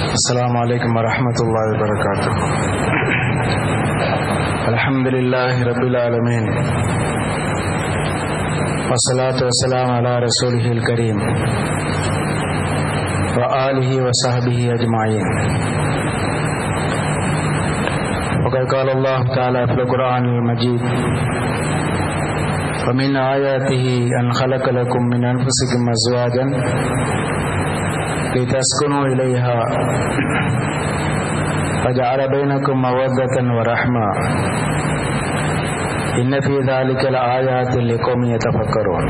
السلام عليكم ورحمة الله وبركاته الحمد لله رب العالمين والصلاة والسلام على رسوله الكريم وآله وصحبه أجمعين وقد قال الله تعالى في القرآن المجيد ومن آياته أن خلق لكم من أنفسكم أزواجا لتسكنوا إليها وجعل بينكم مودة ورحمة إن في ذلك لآيات لقوم يتفكرون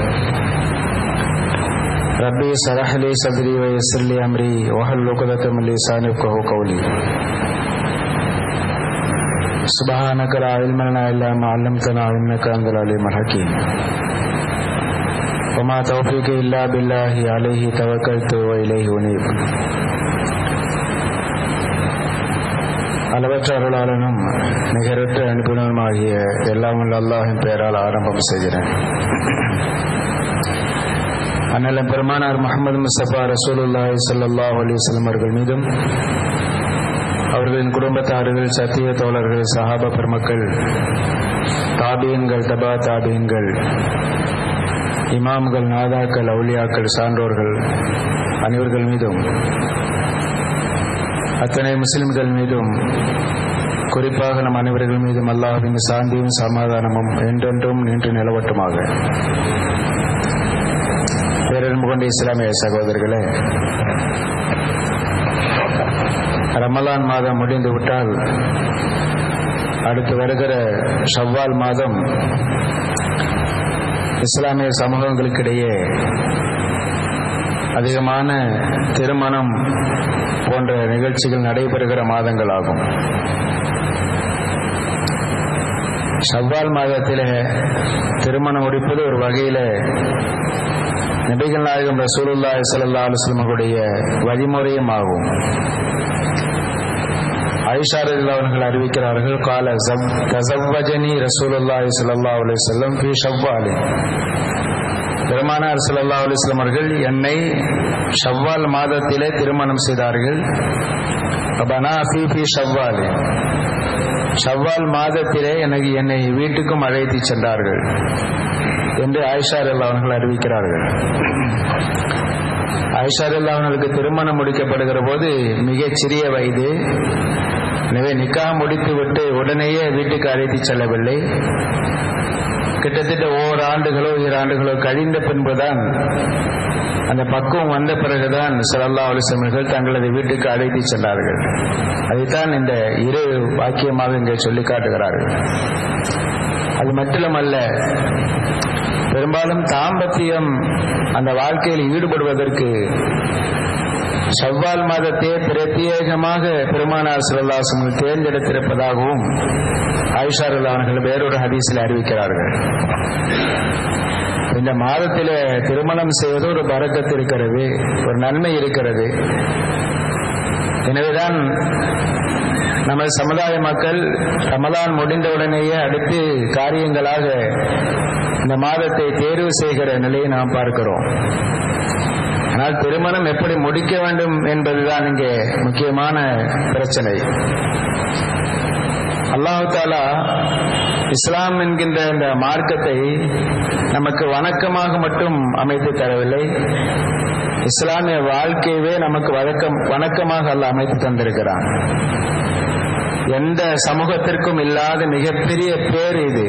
ربي اشرح لي صدري ويسر لي أمري واحلل عقدة من لساني يفقهوا قولي سبحانك لا علم لنا إلا ما علمتنا إنك أنت العليم الحكيم وما توفيقي إلا بالله عليه توكلت وإليه أنيب அளவற்ற அருளாளனும் நிகரற்ற அனுப்பினருமாகிய எல்லாம் உள்ள அல்லாஹின் பெயரால் ஆரம்பம் செய்கிறேன் அண்ணலம் பெருமானார் முகமது முஸ்தபா ரசூலுல்லாஹி ஸல்லல்லாஹு அலைஹி வஸல்லம் அவர்கள் மீதும் அவர்களின் குடும்பத்தார்கள் சத்திய தோழர்கள் சஹாபா பெருமக்கள் தாபியன்கள் தபா தாபியன்கள் இமாம்கள் நாதாக்கள் அவுலியாக்கள் சான்றோர்கள் அனைவர்கள் மீதும் அத்தனை முஸ்லிம்கள் மீதும் குறிப்பாக நம் அனைவர்கள் மீதும் அல்லாஹின் சாந்தியும் சமாதானமும் என்றென்றும் நின்று நிலவட்டுமாக பேரன்பு கொண்ட இஸ்லாமிய சகோதரர்களே ரமலான் மாதம் முடிந்து விட்டால் அடுத்து வருகிற ஷவ்வால் மாதம் இஸ்லாமிய சமூகங்களுக்கிடையே அதிகமான திருமணம் போன்ற நிகழ்ச்சிகள் நடைபெறுகிற மாதங்கள் ஆகும் ஷவ்வால் மாதத்தில் திருமணம் முடிப்பது ஒரு வகையில் நபிகள் நாயகம் ரசூலுல்லா சல்லா அலுவலமர்களுடைய வழிமுறையும் ஆகும் ஐஷாரதில் அவர்கள் அறிவிக்கிறார்கள் கால தசவ்வஜனி ரசூலுல்லாஹி ஸல்லல்லாஹு அலைஹி வஸல்லம் ஃபி ஷவ்வாலி பெருமானார் ஸல்லல்லாஹு அலைஹி வஸல்லம் அவர்கள் என்னை ஷவ்வால் மாதத்திலே திருமணம் செய்தார்கள் பனா ஃபி ஃபி ஷவ்வாலி ஷவ்வால் மாதத்திலே எனக்கு என்னை வீட்டுக்கும் அழைத்து சென்றார்கள் என்று ஆயிஷார் அவர்கள் அறிவிக்கிறார்கள் ஆயிஷார் அவர்களுக்கு திருமணம் முடிக்கப்படுகிற போது மிகச் சிறிய வயது எனவே நிக்கா முடித்து விட்டு உடனேயே வீட்டுக்கு அழைத்து செல்லவில்லை கிட்டத்தட்ட ஓர் ஆண்டுகளோ இரு ஆண்டுகளோ கழிந்த பின்புதான் அந்த பக்குவம் வந்த பிறகுதான் சல்லா அலிசமர்கள் தங்களது வீட்டுக்கு அழைத்து சென்றார்கள் அதைத்தான் இந்த இரு வாக்கியமாக இங்கே சொல்லி காட்டுகிறார்கள் அது மட்டுமல்ல பெரும்பாலும் தாம்பத்தியம் அந்த வாழ்க்கையில் ஈடுபடுவதற்கு செவ்வால் மாதத்தை பிரத்யேகமாக பெருமானார் சிவல்லாசங்கள் தேர்ந்தெடுத்திருப்பதாகவும் ஆயிஷார் அவர்கள் வேறொரு ஹதீஸில் அறிவிக்கிறார்கள் இந்த மாதத்தில் திருமணம் செய்வது ஒரு பறக்கத்து இருக்கிறது ஒரு நன்மை இருக்கிறது எனவேதான் நமது சமுதாய மக்கள் ரமலான் முடிந்தவுடனேயே அடுத்து காரியங்களாக இந்த மாதத்தை தேர்வு செய்கிற நிலையை நாம் பார்க்கிறோம் ஆனால் திருமணம் எப்படி முடிக்க வேண்டும் என்பதுதான் இங்கே முக்கியமான பிரச்சனை அல்லாஹு தாலா இஸ்லாம் என்கின்ற இந்த மார்க்கத்தை நமக்கு வணக்கமாக மட்டும் அமைத்து தரவில்லை இஸ்லாமிய வாழ்க்கையவே நமக்கு வழக்கம் வணக்கமாக அல்ல அமைத்து தந்திருக்கிறான் எந்த சமூகத்திற்கும் இல்லாத மிகப்பெரிய பேர் இது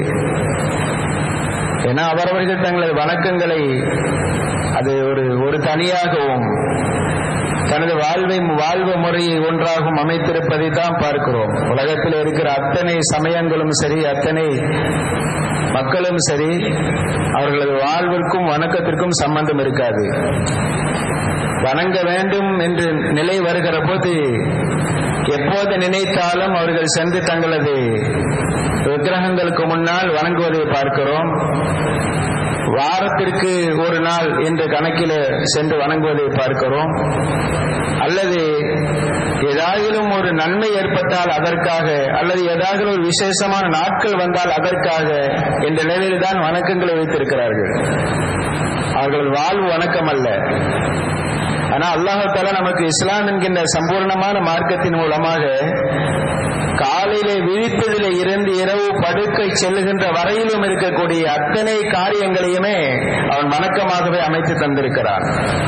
ஏன்னா அவரவர்கள் தங்களது வணக்கங்களை அது ஒரு ஒரு தனியாகவும் தனது வாழ்வை வாழ்வு முறையை ஒன்றாகவும் அமைத்திருப்பதை தான் பார்க்கிறோம் உலகத்தில் இருக்கிற அத்தனை சமயங்களும் சரி அத்தனை மக்களும் சரி அவர்களது வாழ்விற்கும் வணக்கத்திற்கும் சம்பந்தம் இருக்காது வணங்க வேண்டும் என்று நிலை வருகிற போது எப்போது நினைத்தாலும் அவர்கள் சென்று தங்களது விக்கிரகங்களுக்கு முன்னால் வணங்குவதை பார்க்கிறோம் வாரத்திற்கு ஒரு நாள் என்ற கணக்கில் சென்று வணங்குவதை பார்க்கிறோம் அல்லது ஏதாயிலும் ஒரு நன்மை ஏற்பட்டால் அதற்காக அல்லது ஏதாவது ஒரு விசேஷமான நாட்கள் வந்தால் அதற்காக என்ற நிலையில் தான் வணக்கங்களை வைத்திருக்கிறார்கள் அவர்கள் வாழ்வு வணக்கம் அல்ல ஆனா அல்லாஹால நமக்கு இஸ்லாம் என்கின்ற சம்பூர்ணமான மார்க்கத்தின் மூலமாக காலையிலே விழித்ததிலே இருந்து இரவு படுக்கை செல்லுகின்ற வரையிலும் இருக்கக்கூடிய அத்தனை காரியங்களையுமே அவன் வணக்கமாகவே அமைத்து தந்திருக்கிறான்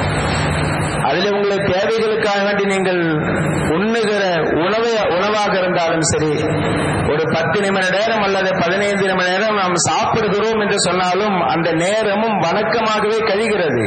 அதில் உங்களுடைய தேவைகளுக்காக வேண்டி நீங்கள் உண்ணுகிற உணவை உணவாக இருந்தாலும் சரி ஒரு பத்து நிமிட நேரம் அல்லது பதினைந்து நிமிட நேரம் நாம் சாப்பிடுகிறோம் என்று சொன்னாலும் அந்த நேரமும் வணக்கமாகவே கழிகிறது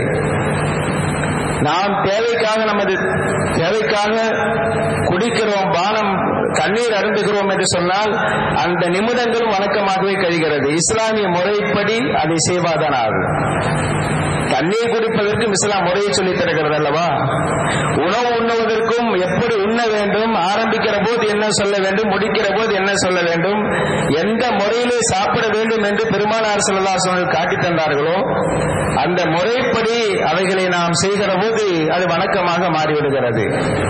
நாம் தேவைக்காக நமது தேவைக்காக குடிக்கிறோம் பானம் தண்ணீர் அருந்துகிறோம் என்று சொன்னால் அந்த நிமிடங்களும் வணக்கமாகவே கழிகிறது இஸ்லாமிய முறைப்படி அதை செய்வாதான் ஆகும் தண்ணீர் குடிப்பதற்கும் இஸ்லாம் முறையை சொல்லித் தருகிறது அல்லவா உணவு உண்ணுவதற்கும் எப்படி உண்ண வேண்டும் ஆரம்பிக்கிற போது என்ன சொல்ல வேண்டும் முடிக்கிற போது என்ன சொல்ல வேண்டும் எந்த முறையிலே சாப்பிட வேண்டும் என்று பெருமானார் செல்லதாசர்கள் காட்டி தந்தார்களோ அந்த முறைப்படி அவைகளை நாம் செய்கிற போது அது வணக்கமாக மாறிவிடுகிறது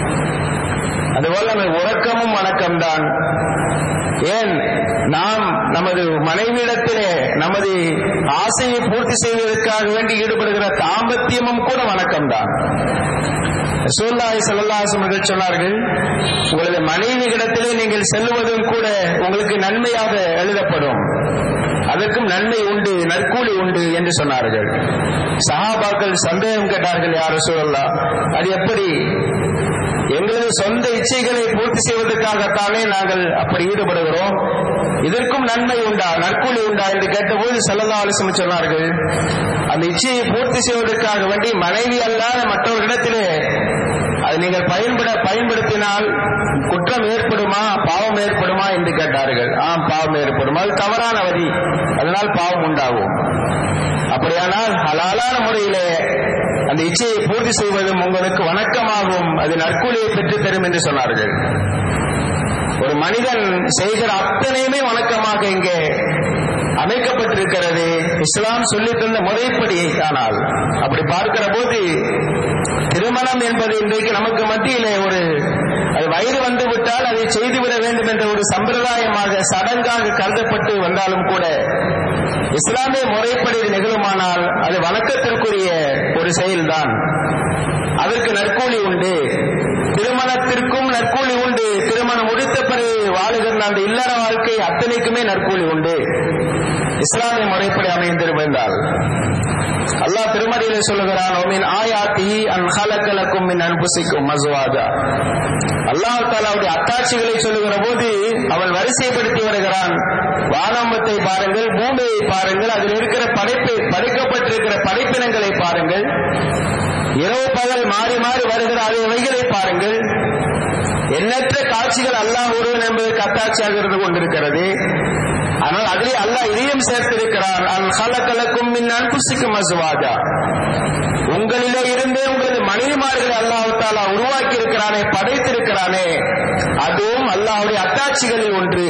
அதுபோல நம்ம உறக்கமும் வணக்கம்தான் ஏன் நாம் நமது மனைவியிடத்திலே நமது ஆசையை பூர்த்தி செய்வதற்காக வேண்டி ஈடுபடுகிற தாம்பத்தியமும் கூட வணக்கம்தான் சூல்லாய் செல்லல்லாசம் அவர்கள் சொன்னார்கள் உங்களது மனைவியிடத்திலே நீங்கள் செல்வதும் கூட உங்களுக்கு நன்மையாக எழுதப்படும் அதற்கும் நன்மை உண்டு நற்கூலி உண்டு என்று சொன்னார்கள் சஹாபாக்கள் சந்தேகம் கேட்டார்கள் யார் சொல்லலா அது எப்படி எங்களது சொந்த இச்சைகளை பூர்த்தி செய்வதற்காகத்தானே நாங்கள் அப்படி ஈடுபடுகிறோம் இதற்கும் நன்மை உண்டா நற்கூலி உண்டா என்று கேட்டபோது செல்லல்லா அலிசம் சொன்னார்கள் அந்த இச்சையை பூர்த்தி செய்வதற்காக வேண்டி மனைவி அல்லாத மற்றவர்களிடத்திலே அது நீங்கள் பயன்பட பயன்படுத்தினால் குற்றம் ஏற்படுமா பாவம் ஏற்படுமா என்று கேட்டார்கள் ஆம் பாவம் ஏற்படும் அது தவறான வழி அதனால் பாவம் உண்டாகும் அப்படியானால் ஹலாலான முறையிலே அந்த இச்சையை பூர்த்தி செய்வதும் உங்களுக்கு வணக்கமாகும் அது நற்கூலியை பெற்று தரும் என்று சொன்னார்கள் ஒரு மனிதன் செய்கிற அத்தனையுமே வணக்கமாக இங்கே அமைக்கப்பட்டிருக்கிறது இஸ்லாம் சொல்லி தந்த முறைப்படி ஆனால் அப்படி பார்க்கிற போது திருமணம் என்பது இன்றைக்கு நமக்கு மத்தியிலே ஒரு அது வயது வந்து விட்டால் அதை செய்துவிட வேண்டும் என்ற ஒரு சம்பிரதாயமாக சடங்காக கருதப்பட்டு வந்தாலும் கூட இஸ்லாமிய முறைப்படி நிகழுமானால் அது வணக்கத்திற்குரிய ஒரு செயல்தான் அதற்கு நற்கூலி உண்டு திருமணத்திற்கும் நற்கூலி உண்டு திருமணம் முடித்த பிறகு வாழுகின்ற அந்த இல்லற வாழ்க்கை அத்தனைக்குமே நற்கூலி உண்டு இஸ்லாமிய முறைப்படி அமைந்திருந்தால் அல்லாஹ் திருமதியிலே சொல்லுகிறான் ஓமின் ஆயாத்தி அன் ஹலக்கலக்கும் மின் அன்புசிக்கும் மசுவாஜா அல்லாஹ் தாலாவுடைய அத்தாட்சிகளை சொல்லுகிற போது அவன் வரிசைப்படுத்தி வருகிறான் வானம்பத்தை பாருங்கள் பூமியை பாருங்கள் அதில் இருக்கிற படைப்பு படைக்கப்பட்டிருக்கிற படைப்பினங்களை பாருங்கள் இரவு பகல் மாறி மாறி வருகிற அவைகளை பாருங்கள் எண்ணற்ற காட்சிகள் அல்லாஹ் ஒருவன் என்பது கத்தாட்சியாக இருந்து கொண்டிருக்கிறது ஆனால் அதிலே அல்லாஹ் இதையும் சேர்த்திருக்கிறான் அல் ஹலக்கலக்கும் மின் அன்புசிக்கும் மசுவாஜா உங்களிலே இருந்தே உங்களது மனைவிமார்களை அல்லாஹு தாலா உருவாக்கி இருக்கிறானே படைத்திருக்கிறானே அதுவும் அல்லாஹுடைய அத்தாட்சிகளில் ஒன்று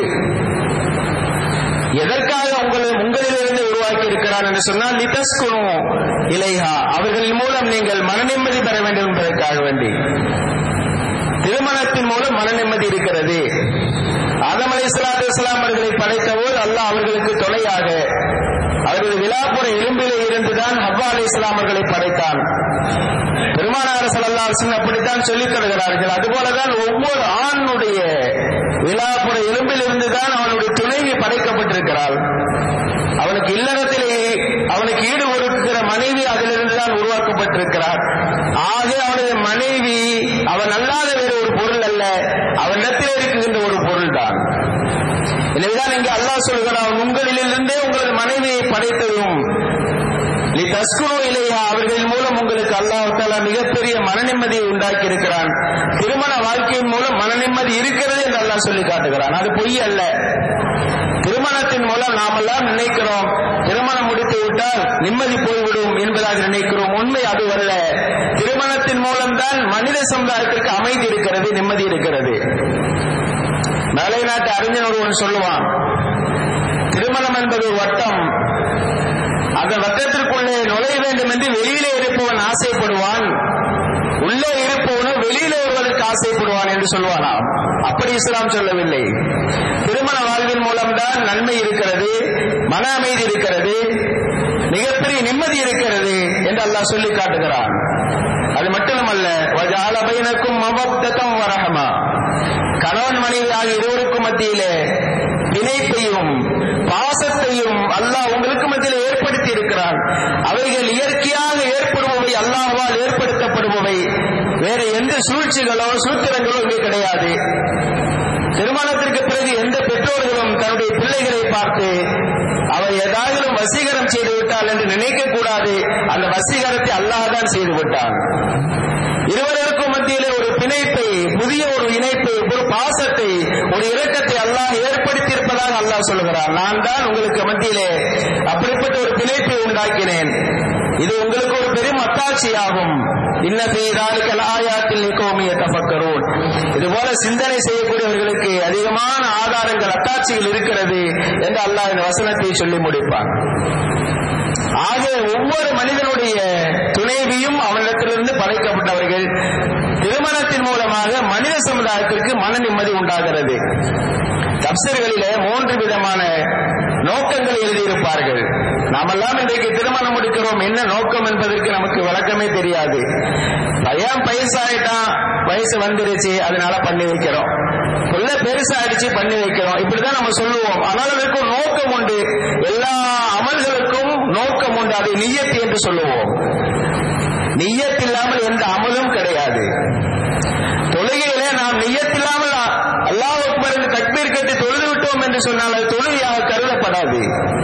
எதற்காக உங்களை உங்களிலிருந்து உருவாக்கி இருக்கிறான் என்று சொன்னால் லிதஸ்குனு இலைஹா அவர்களின் மூலம் நீங்கள் மன நிம்மதி பெற வேண்டும் என்பதற்காக வேண்டி திருமணத்தின் மூலம் மன நிம்மதி இருக்கிறது ஆதம் அலி இஸ்லாத்து இஸ்லாம் அவர்களை படைத்தபோது அல்லாஹ் அவர்களுக்கு துணையாக அவரது விழாப்புற எலும்பிலே இருந்துதான் ஹவ்வா அலி இஸ்லாம் அவர்களை படைத்தான் பெருமானார் சல்லா அப்படித்தான் சொல்லித் தருகிறார்கள் அதுபோலதான் ஒவ்வொரு ஆணுடைய விழாப்புற எலும்பில் இருந்துதான் அவனுடைய துணைவி படைக்கப்பட்டிருக்கிறாள் அவனுக்கு இல்லறத்திலே அவனுக்கு ஈடு கொடுக்கிற மனைவி அதிலிருந்துதான் உருவாக்கப்பட்டிருக்கிறார் ஆக அவனது மனைவி அவன் அல்லாத வேறு ஒரு பொருள் அல்ல அவனிடத்தில் இருக்குகின்ற ஒரு பொருள் தான் எனவேதான் இங்கே அல்லாஹ் சொல்கிறான் உங்களிலிருந்தே உங்களது மனைவியை படைத்ததும் நீ தஸ்குனோ இல்லையா அவர்களின் மூலம் உங்களுக்கு அல்லாஹால மிகப்பெரிய மன நிம்மதியை உண்டாக்கி இருக்கிறான் திருமண வாழ்க்கையின் மூலம் மன நிம்மதி இருக்கிறது என்று அல்லாஹ் சொல்லி காட்டுகிறான் அது பொய் அல்ல திருமணத்தின் மூலம் நாமெல்லாம் நினைக்கிறோம் திருமணம் முடித்து விட்டால் நிம்மதி போய்விடும் என்பதாக நினைக்கிறோம் உண்மை அதுவல்ல திருமணத்தின் மூலம்தான் மனித சமுதாயத்திற்கு அமைதி இருக்கிறது நிம்மதி இருக்கிறது மேலை நாட்டு அறிஞர் ஒருவன் சொல்லுவான் திருமணம் என்பது ஒரு வட்டம் அந்த வட்டத்திற்குள்ளே நுழைய வேண்டும் என்று வெளியிலே இருப்பவன் ஆசைப்படுவான் உள்ளே இருப்பவனும் வெளியிலே வருவதற்கு ஆசைப்படுவான் என்று சொல்வானாம் அப்படி இஸ்லாம் சொல்லவில்லை திருமண வாழ்வின் மூலம்தான் நன்மை இருக்கிறது மன அமைதி இருக்கிறது மிகப்பெரிய நிம்மதி இருக்கிறது என்று அல்லாஹ் சொல்லி காட்டுகிறான் அது மட்டுமல்ல வஜால பைனக்கும் மவத்தம் வரஹமா கணவன் மனைவி ஆகிய இருவருக்கும் மத்தியிலே பிணைப்பையும் பாசத்தையும் அல்லாஹ் உங்களுக்கு மத்தியில் ஏற்படுத்தி இருக்கிறான் அவைகள் இயற்கையாக ஏற்படுபவை அல்லாஹ்வால் ஏற்படுத்தப்படுபவை வேற எந்த சூழ்ச்சிகளோ சூத்திரங்களோ இங்கே கிடையாது திருமணத்திற்கு பிறகு எந்த பெற்றோர்களும் தன்னுடைய பிள்ளைகளை பார்த்து அவர் ஏதாவது வசீகரம் செய்து விட்டால் என்று நினைக்க கூடாது அந்த வசீகரத்தை அல்லாஹ் தான் செய்து விட்டான் இருவருக்கும் மத்தியிலே ஒரு பிணைப்பை புதிய ஒரு இணைப்பை ஒரு பாசத்தை ஒரு இரக்கத்தை அல்லாஹ் ஏற்படுத்தி இருப்பதாக அல்லாஹ் சொல்லுகிறான் நான் தான் உங்களுக்கு மத்தியிலே அப்படிப்பட்ட ஒரு பிணைப்பை உண்டாக்கினேன் இது உங்களுக்கு ஒரு பெரும் அத்தாட்சியாகும் இன்ன செய்தாலுக்கு ஆயாத்தில் நிக்கோமிய தபக்கரோன் இது போல சிந்தனை செய்யக்கூடியவர்களுக்கு அதிகமான ஆதாரங்கள் அத்தாட்சிகள் இருக்கிறது என்று அல்லாஹ் இந்த வசனத்தை சொல்லி முடிப்பான் ஆக ஒவ்வொரு மனிதனுடைய துணைவியும் அவனிடத்திலிருந்து படைக்கப்பட்டவர்கள் திருமணத்தின் மூலமாக மனித சமுதாயத்திற்கு மன நிம்மதி உண்டாகிறது தப்சர்களிலே மூன்று விதமான நோக்கங்களை எழுதியிருப்பார்கள் நாமெல்லாம் இன்றைக்கு திருமணம் முடிக்கிறோம் என்ன நோக்கம் என்பதற்கு நமக்கு விளக்கமே தெரியாது பையன் வயசாயிட்டான் வயசு வந்துருச்சு அதனால பண்ணி வைக்கிறோம் புள்ள பெருசாயிடுச்சு பண்ணி வைக்கிறோம் இப்படிதான் நம்ம சொல்லுவோம் ஆனால் அதற்கு ஒரு நோக்கம் உண்டு எல்லா அமல்களுக்கும் நோக்கம் உண்டு அதை நியத்து என்று சொல்லுவோம் நியத்தில்லாமல் எந்த அமலும் கிடையாது தொழுகையிலே நாம் நியத்தில்லாமல் அல்லாஹ் அக்பர் என்று தக்பீர் கட்டி தொழுது விட்டோம் என்று சொன்னால் அது தொழுகையாக கருதப்படாது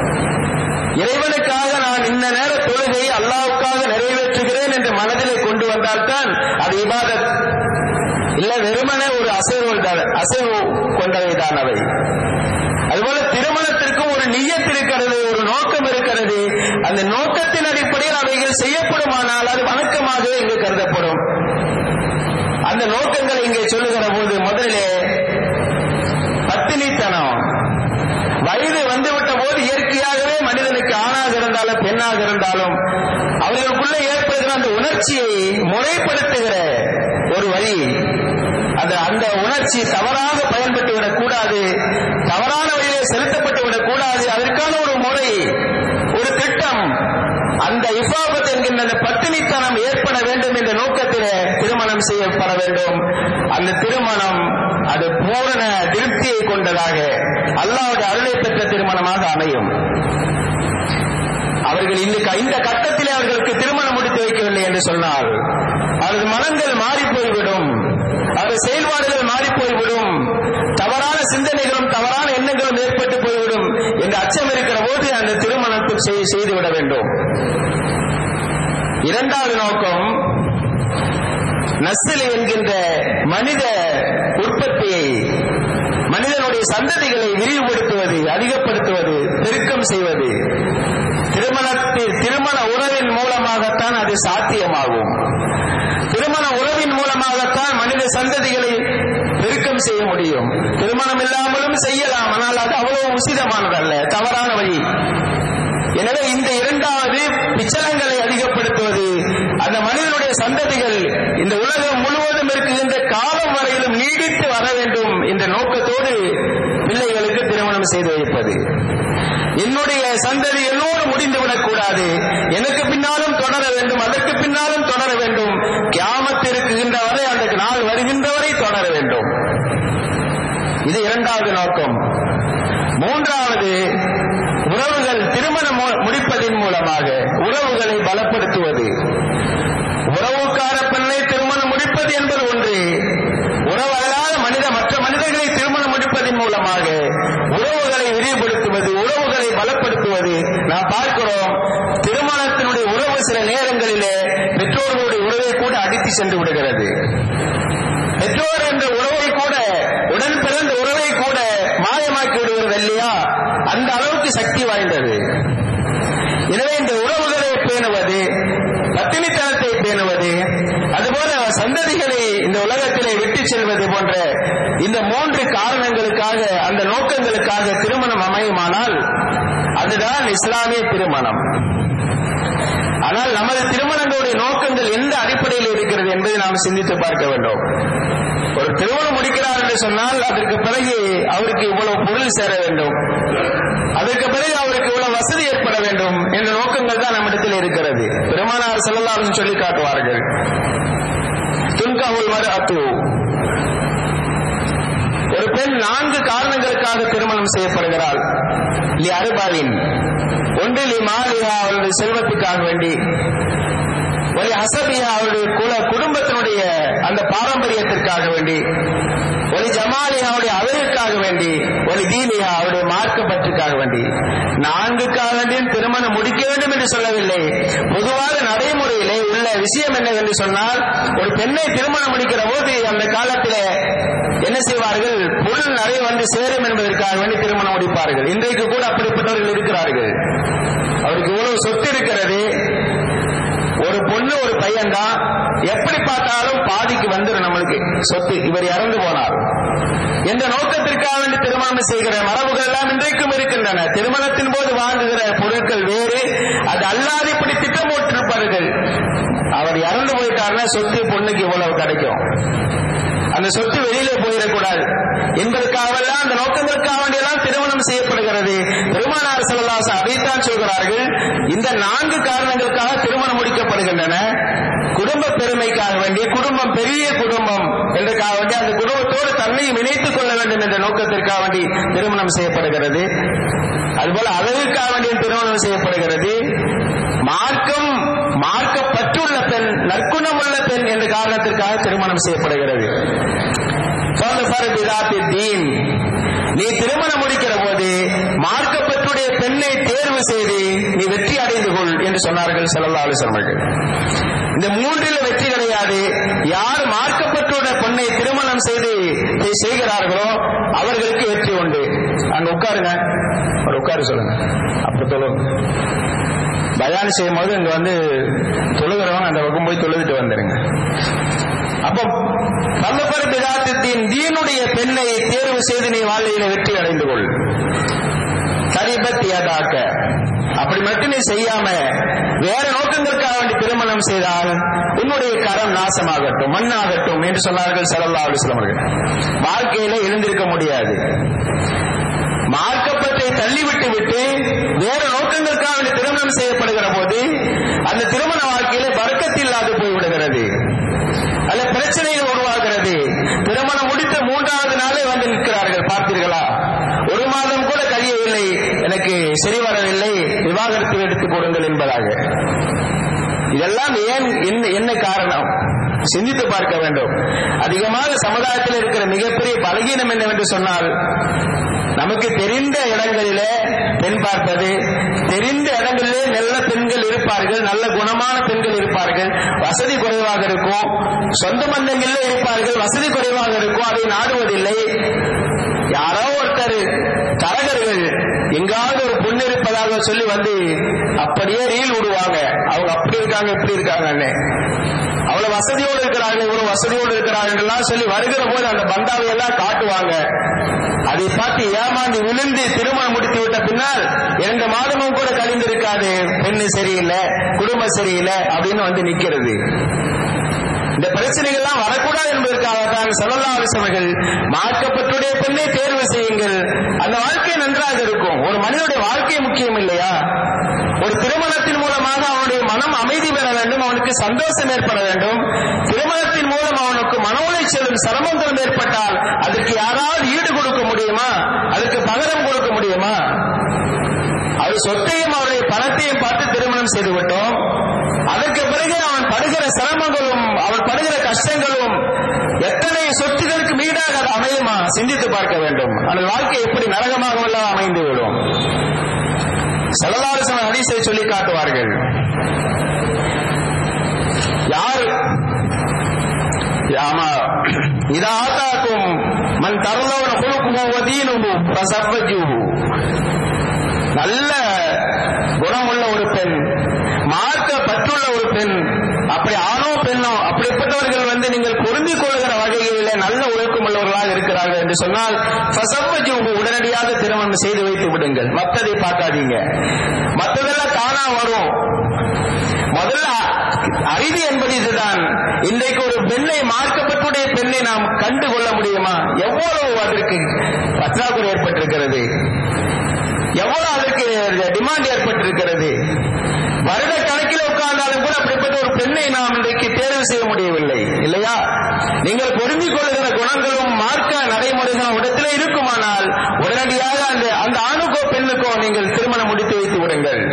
இறைவனுக்காக நான் இந்த நேர தொழுகையை அல்லாவுக்காக நிறைவேற்றுகிறேன் என்று மனதிலே கொண்டு வந்தால்தான் அது இபாதத் இல்ல வெறுமனே ஒரு அசைவு அசைவு கொண்டவை தான் அவை அதுபோல திருமணத்திற்கும் ஒரு நியத் இருக்கிறது ஒரு நோக்கம் இருக்கிறது அந்த நோக்கத்தின் அடிப்படையில் அவைகள் செய்யப்படுமானால் அது வணக்கமாக இங்கு கருதப்படும் அந்த நோக்கங்கள் இங்கே சொல்லுகிற போது முதலிலே பத்தினித்தனம் வயது வந்துவிட்ட போது இயற்கையாகவே மனிதனுக்கு ஆணாக இருந்தாலும் பெண்ணாக இருந்தாலும் அவர்களுக்குள்ள ஏற்படுகிற அந்த உணர்ச்சியை முறைப்படுத்துகிற ஒரு வழி அந்த அந்த உணர்ச்சி தவறாக பயன்பட்டு விடக்கூடாது தவறான வழியிலே செலுத்தப்பட்டு விடக்கூடாது அதற்கான ஒரு முறை ஒரு திட்டம் அந்த இஃபாபத் என்கின்ற அந்த பட்டினித்தனம் ஏற்பட வேண்டும் என்ற நோக்கத்திலே திருமணம் செய்யப்பட வேண்டும் அந்த திருமணம் அது பூரண திருப்தியை கொண்டதாக அல்லாவுடைய அருளை பெற்ற திருமணமாக அமையும் அவர்கள் இந்த இந்த கட்டத்திலே அவர்களுக்கு திருமணம் முடித்து வைக்கவில்லை என்று சொன்னால் அவரது மனங்கள் மாறி போய்விடும் அவரது செயல்பாடுகள் மாறி போய்விடும் தவறான சிந்தனைகளும் தவறான எண்ணங்களும் ஏற்பட்டு போய்விடும் என்ற அச்சம் இருக்கிற போது அந்த திருமணத்தில் செய்துவிட வேண்டும் இரண்டாவது நோக்கம் நஸ்ஸல் என்கின்ற மனித உற்பத்தியை மனிதனுடைய சந்ததிகளை விரிவுபடுத்துவது அதிகப்படுத்துவது பெருக்கம் செய்வது திருமணத்தில் திருமண உறவின் மூலமாகத்தான் அது சாத்தியமாகும் திருமண உறவின் மூலமாகத்தான் மனித சந்ததிகளை பெருக்கம் செய்ய முடியும் திருமணம் இல்லாமலும் செய்யலாம் ஆனால் அது அவ்வளவு உசிதமானதல்ல தவறான வழி எனவே இந்த இரண்டாவது பிச்சலங்களை அதிகப்படுத்துவது அந்த மனிதனுடைய சந்ததிகள் இந்த உலகம் முழுவதும் இருக்குகின்ற காலம் வரையிலும் நீடித்து வர வேண்டும் என்ற நோக்கத்தோடு பிள்ளைகளுக்கு திருமணம் செய்து வைப்பது என்னுடைய சந்ததி என்னோடு முடிந்துவிடக் கூடாது எனக்கு பின்னாலும் தொடர வேண்டும் அதற்கு பின்னாலும் தொடர வேண்டும் கியாமத்து இருக்குகின்ற வரை அந்த நாள் வருகின்ற வரை தொடர வேண்டும் இது இரண்டாவது நோக்கம் மூன்றாவது உறவுகள் திருமணம் முடிப்பதின் மூலமாக உறவுகளை பலப்படுத்துவது உறவுக்கார பெண்ணை திருமணம் முடிப்பது என்பது ஒன்று உறவு அல்லாத மனித மற்ற மனிதர்களை திருமணம் முடிப்பதன் மூலமாக உறவுகளை விரிவுபடுத்துவது உறவுகளை பலப்படுத்துவது நாம் பார்க்கிறோம் திருமணத்தினுடைய உறவு சில நேரங்களிலே பெற்றோர்களுடைய உறவை கூட அடித்து சென்று விடுகிறது பெற்றோர் என்ற உறவை கூட உடன் பிறந்த உறவை கூட மாயமாக்கி விடுகிறது இல்லையா அந்த அளவுக்கு சக்தி வாய்ந்தது எனவே இந்த உறவுகளை பேணுவது பத்தினித்தனத்தை பேணுவது அதுபோல சந்ததிகளை இந்த உலகத்திலே விட்டு செல்வது போன்ற இந்த மூன்று காரணங்களுக்காக அந்த நோக்கங்களுக்காக திருமணம் அமையுமானால் அதுதான் இஸ்லாமிய திருமணம் ஆனால் நமது திருமணங்களுடைய நோக்கங்கள் எந்த அடிப்படையில் இருக்கிறது என்பதை நாம் சிந்தித்து பார்க்க வேண்டும் ஒரு திருமணம் முடிக்கிறார் என்று சொன்னால் அதற்கு பிறகு அவருக்கு இவ்வளவு பொருள் சேர வேண்டும் அதற்கு பிறகு அவருக்கு இவ்வளவு வசதி ஏற்பட வேண்டும் என்ற நோக்கங்கள் ஹதீஸில் இருக்கிறது பெருமானார் செல்லலாம் சொல்லி காட்டுவார்கள் துன்காவுல் மறு அத்து ஒரு பெண் நான்கு காரணங்களுக்காக திருமணம் செய்யப்படுகிறாள் லி அருபாவின் ஒன்று லி மாலியா அவருடைய செல்வத்துக்காக வேண்டி ஒலி அசபியா அவருடைய குல குடும்பத்தினுடைய அந்த பாரம்பரியத்திற்காக வேண்டி ஒலி ஜமாலியா அவருடைய அழகுக்காக வேண்டி ஒலி தீனியா அவருடைய மார்க்கப்பற்றுக்காக வேண்டி நான்குக்காக வேண்டியும் திருமணம் முடிக்க வேண்டும் என்று சொல்லவில்லை பொதுவாக நடைமுறையிலே உள்ள விஷயம் என்னவென்று சொன்னால் ஒரு பெண்ணை திருமணம் முடிக்கிற போது அந்த காலத்திலே என்ன செய்வார்கள் பொருள் நிறைய வந்து சேரும் என்பதற்காக வேண்டி திருமணம் முடிப்பார்கள் இன்றைக்கு கூட அப்படிப்பட்டவர்கள் இருக்கிறார்கள் அவருக்கு இவ்வளவு சொத்து இருக்கிறது ஒரு பொண்ணு ஒரு பையன் தான் எப்படி பார்த்தாலும் பாதிக்கு வந்துடும் நம்மளுக்கு சொத்து இவர் இறந்து போனார் என்ற நோக்கத்திற்காக வேண்டி திருமணம் செய்கிற மரபுகள் எல்லாம் இன்றைக்கும் இருக்கின்றன திருமணத்தின் போது வாங்குகிற பொருட்கள் வேறு அது அல்லாது இப்படி திட்டம் போட்டிருப்பார்கள் அவர் இறந்து போயிட்டாருன்னா சொத்து பொண்ணுக்கு இவ்வளவு கிடைக்கும் அந்த சொத்து வெளியில போயிடக்கூடாது என்பதற்காகவெல்லாம் அந்த நோக்கங்களுக்காக வேண்டியெல்லாம் திருமணம் செய்யப்படுகிறது பெருமானார் செல்லலாச அதைத்தான் சொல்கிறார்கள் இந்த நான்கு காரணங்களுக்காக திருமணம் முடிக்கப்படுகின்றன குடும்ப பெருமைக்காக வேண்டி குடும்பம் பெரிய குடும்பம் என்றுக்காக வேண்டி அந்த குடும்பத்தோடு தன்னையும் இணைத்துக் கொள்ள வேண்டும் என்ற நோக்கத்திற்காக வேண்டி திருமணம் செய்யப்படுகிறது அதுபோல அழகுக்காக வேண்டிய திருமணம் செய்யப்படுகிறது மார்க்கம் மார்க்கப்பற்றுள்ள பெண் நற்குணம் உள்ள பெண் என்ற காரணத்திற்காக திருமணம் செய்யப்படுகிறது தீன் நீ திருமணம் முடிக்கிற போது மார்க்கப்பற்றுடைய பெண்ணை தேர்வு செய்து நீ வெற்றி அடைந்து கொள் என்று சொன்னார்கள் செல்லல்லா அலிசல்மர்கள் இந்த மூன்றில் வெற்றி கிடையாது யார் மார்க்கப்பற்றுடைய பெண்ணை திருமணம் செய்து செய்கிறார்களோ அவர்களுக்கு வெற்றி உண்டு அங்க உட்காருங்க ஒரு உட்காரு சொல்லுங்க அப்ப சொல்லுங்க பயான் செய்யும் போது இங்க வந்து தொழுகிறவங்க அந்த பக்கம் போய் தொழுதுட்டு வந்துருங்க அப்போ பல்லப்பர் பிதாத்தின் தீனுடைய பெண்ணை தேர்வு செய்து நீ வாழ்க்கையில வெற்றி அடைந்து கொள் சரிபத்தியதாக்க அப்படி மட்டும் நீ செய்யாம வேற நோக்கங்களுக்காக வேண்டி திருமணம் செய்தால் உன்னுடைய கரம் நாசமாகட்டும் மண்ணாகட்டும் என்று சொன்னார்கள் சல்லா அலுவலம் அவர்கள் வாழ்க்கையில எழுந்திருக்க முடியாது மார்க்கப்பத்தை தள்ளிவிட்டு விட்டு வேற நோக்கங்களுக்காக வேண்டி திருமணம் செய்யப்படுகிற போது அந்த திருமண வாழ்க்கையில வர்க்கத்தில்லாது போய்விடுகிறது அல்ல பிரச்சனைகள் உருவாகிறது திருமணம் முடித்த மூன்றாவது நாளே வந்து நிற்கிறார்கள் பார்த்தீர்களா ஒரு மாதம் கூட கழியவில்லை எனக்கு சரி வரவில்லை விவாகரத்து எடுத்துக் கொடுங்கள் என்பதாக இதெல்லாம் ஏன் என்ன என்ன காரணம் சிந்தித்து பார்க்க வேண்டும் அதிகமாக சமுதாயத்தில் இருக்கிற மிகப்பெரிய பலகீனம் என்னவென்று சொன்னால் நமக்கு தெரிந்த இடங்களிலே பெண் பார்ப்பது தெரிந்த இடங்களிலே நல்ல பெண்கள் இருப்பார்கள் நல்ல குணமான பெண்கள் இருப்பார்கள் வசதி குறைவாக இருக்கும் சொந்த பந்தங்களிலே இருப்பார்கள் வசதி குறைவாக இருக்கும் அதை நாடுவதில்லை யாரோ ஒருத்தர் தரகர்கள் எங்காவது ஒரு பொண்ணு இருப்பதாக சொல்லி வந்து அப்படியே ரீல் விடுவாங்க அவங்க அப்படி இருக்காங்க இப்படி இருக்காங்கன்னு அவ்வளவு வசதியோடு இருக்கிறாங்க இவ்வளவு வசதியோடு இருக்கிறார்கள் எல்லாம் சொல்லி வருகிற போது அந்த பந்தாவை எல்லாம் காட்டுவாங்க அதை பார்த்து ஏமாந்து விழுந்து திருமணம் முடித்து விட்ட பின்னால் இரண்டு மாதமும் கூட கழிந்திருக்காது பெண்ணு சரியில்லை குடும்பம் சரியில்லை அப்படின்னு வந்து நிக்கிறது இந்த பிரச்சனைகள்லாம் வரக்கூடாது என்பதற்காகத்தான் சல்லல்லா அலிசவர்கள் மார்க்கப்பட்டுடைய பெண்ணை தேர்வு செய்யுங்கள் அந்த வாழ்க்கை நன்றாக இருக்கும் ஒரு மனிதனுடைய வாழ்க்கை முக்கியம் இல்லையா ஒரு திருமணத்தின் மூலமாக அவனுடைய மனம் அமைதி பெற வேண்டும் அவனுக்கு சந்தோஷம் ஏற்பட வேண்டும் திருமணத்தின் மூலம் அவனுக்கு மன உளைச்சலும் சிரமங்களும் ஏற்பட்டால் அதற்கு யாராவது ஈடு கொடுக்க முடியுமா அதற்கு பகரம் கொடுக்க முடியுமா அவர் சொத்தையும் அவருடைய பணத்தையும் பார்த்து திருமணம் செய்து விட்டோம் அதற்கு பிறகு அவன் படுகிற சிரமங்களும் அவன் படுகிற கஷ்டங்களும் எத்தனை சொத்துகளுக்கு மீடாக அது அமையுமா சிந்தித்து பார்க்க வேண்டும் அந்த வாழ்க்கை எப்படி நரகமாக அமைந்து விடும் செலவாரசன ஹதீஸை சொல்லி காட்டுவார்கள் யார் ஆமா இதா ஆத்தாக்கும் மன் தரலோட குழுக்குமோ வதீனுமு பிரசப்பஜுஹு நல்ல குணமுள்ள ஒரு பெண் மார்க்க பற்றுள்ள ஒரு பெண் அப்படி ஆணோ பெண்ணோ அப்படிப்பட்டவர்கள் வந்து நீங்கள் பொருந்திக் கொள்கிற வகைகளிலே நல்ல ஒழுக்கம் உள்ளவர்களாக இருக்கிறார்கள் என்று சொன்னால் உடனடியாக திருமணம் செய்து வைத்து விடுங்கள் மற்றதை பார்க்காதீங்க மற்றதெல்லாம் தானா வரும் முதல்ல அறிவு என்பது இதுதான் இன்றைக்கு ஒரு பெண்ணை மார்க்கப்பட்டுடைய பெண்ணை நாம் கண்டு கொள்ள முடியுமா எவ்வளவு அதற்கு பற்றாக்குறை ஏற்பட்டிருக்கிறது எவ்வளவு அதற்கு டிமாண்ட் ஏற்பட்டிருக்கிறது வருட கணக்கில் உட்கார்ந்தாலும் கூட அப்படிப்பட்ட ஒரு பெண்ணை நாம் இன்றைக்கு தேர்வு செய்ய முடியவில்லை இல்லையா நீங்கள் பொருந்திக் கொள்ளுகிற குணங்களும் மார்க்க நடைமுறைகளும் இடத்திலே இருக்குமானால் உடனடியாக அந்த அந்த ஆணுக்கோ பெண்ணுக்கோ நீங்கள் திருமணம் முடித்து வைத்து விடுங்கள்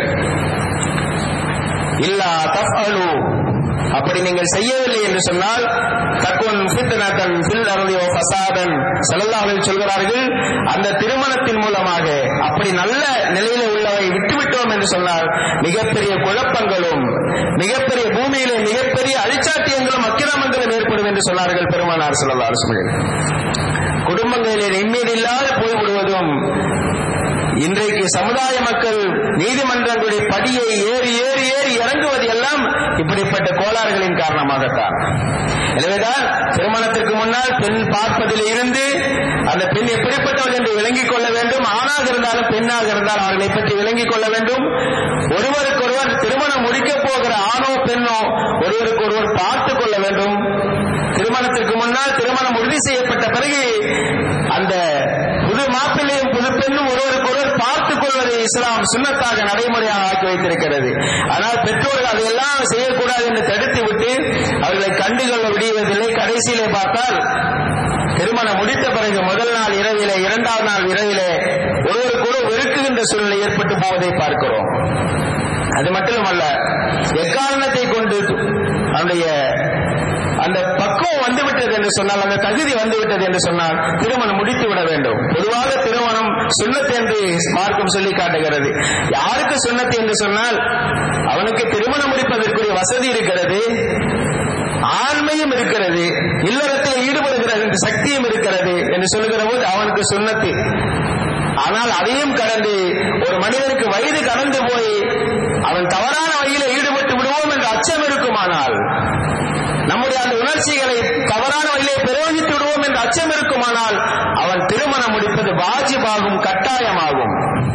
இல்லா தஃஅலு அப்படி நீங்கள் செய்யவில்லை என்று சொன்னால் தக்குன் ஃபித்னதன் ஃபில் அருளி வ ஃபசாதன் ஸல்லல்லாஹு அலைஹி சொல்கிறார்கள் அந்த திருமணத்தின் மூலமாக அப்படி நல்ல நிலையில உள்ளவை விட்டுவிட்டோம் என்று சொன்னால் மிகப்பெரிய குழப்பங்களும் மிகப்பெரிய பூமியிலே மிகப்பெரிய அழிச்சாட்டியங்களும் அக்கிரமங்களும் ஏற்படும் என்று சொன்னார்கள் பெருமானார் ஸல்லல்லாஹு அலைஹி வஸல்லம் குடும்பங்களிலே நிம்மதி இல்லாத போய்விடுவதும் இன்றைக்கு சமுதாய மக்கள் நீதிமன்றங்களுடைய படியை ஏறி ஏறி ஏறி இறங்குவது எல்லாம் இப்படிப்பட்ட கோளாறுகளின் காரணமாகத்தான் எனவேதான் திருமணத்திற்கு முன்னால் பெண் பார்ப்பதில் இருந்து அந்த பெண் எப்படிப்பட்டவள் என்று விளங்கிக் கொள்ள வேண்டும் ஆணாக இருந்தாலும் பெண்ணாக இருந்தாலும் அவர்களை பற்றி விளங்கிக் கொள்ள வேண்டும் ஒருவருக்கொருவர் திருமணம் முடிக்கப் போகிற ஆணோ பெண்ணோ ஒருவருக்கு ஒருவர் பார்த்துக் கொள்ள வேண்டும் திருமணத்திற்கு முன்னால் திருமணம் உறுதி செய்யப்பட்ட பிறகு அந்த புது மாப்பிள்ளையும் புது பெண்ணும் ஒருவருக்கொருவர் பார்த்துக் கொள்வதை இஸ்லாம் சுண்ணத்தாக நடைமுறையாக ஆக்கி வைத்திருக்கிறது ஆனால் பெற்றோர்கள் அதையெல்லாம் செய்யக்கூடாது என்று தடுத்து விட்டு அவர்களை கண்டுகொள்ள விடுவதில்லை கடைசியிலே பார்த்தால் திருமணம் முடித்த பிறகு முதல் நாள் இரவிலே இரண்டாவது நாள் இரவிலே ஒருவருக்கொரு வெறுக்குகின்ற சூழ்நிலை ஏற்பட்டு போவதை பார்க்கிறோம் அது மட்டுமல்ல எக்காரணத்தை கொண்டு அவனுடைய அந்த பக்குவம் வந்துவிட்டது என்று சொன்னால் அந்த தகுதி வந்துவிட்டது என்று சொன்னால் திருமணம் முடித்து விட வேண்டும் பொதுவாக திருமணம் சுண்ணத்து என்று மார்க்கம் சொல்லி காட்டுகிறது யாருக்கு சுண்ணத்து என்று சொன்னால் அவனுக்கு திருமணம் முடிப்பதற்குரிய வசதி இருக்கிறது ஆண்மையும் இருக்கிறது இல்லறத்தில் ஈடுபடுகிற சக்தியும் இருக்கிறது என்று சொல்லுகிற போது அவனுக்கு சுண்ணத்து ஆனால் அதையும் கடந்து ஒரு மனிதனுக்கு வயது கடந்து போய் அவன் தவறான வழியில ஈடுபட்டு விடுவோம் என்ற அச்சம் இருக்குமானால் நம்முடைய அந்த உணர்ச்சிகளை தவறான வழியிலே பிரயோகித்து விடுவோம் என்ற அச்சம் இருக்குமானால் அவன் திருமணம் முடிப்பது வாஜிபாகும் கட்டாயமாகும்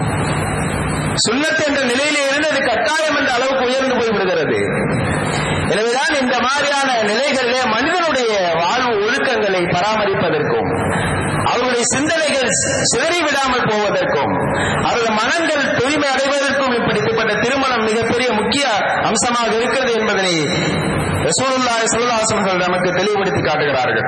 சுண்ணத் என்ற நிலையிலே இருந்து அது கட்டாயம் என்ற அளவுக்கு உயர்ந்து போய் விடுகிறது எனவேதான் இந்த மாதிரியான நிலைகளிலே மனிதனுடைய வாழ்வு ஒழுக்கங்களை பராமரிப்பதற்கும் அவர்களுடைய சிந்தனைகள் சிதறி விடாமல் போவதற்கும் அவர்கள் மனங்கள் தூய்மை அடைவதற்கும் இப்படிப்பட்ட திருமணம் மிகப்பெரிய முக்கிய அம்சமாக இருக்கிறது என்பதனை ரசூலுல்லாஹி ஸல்லல்லாஹு அலைஹி வஸல்லம் நமக்கு தெளிவுபடுத்தி காட்டுகிறார்கள்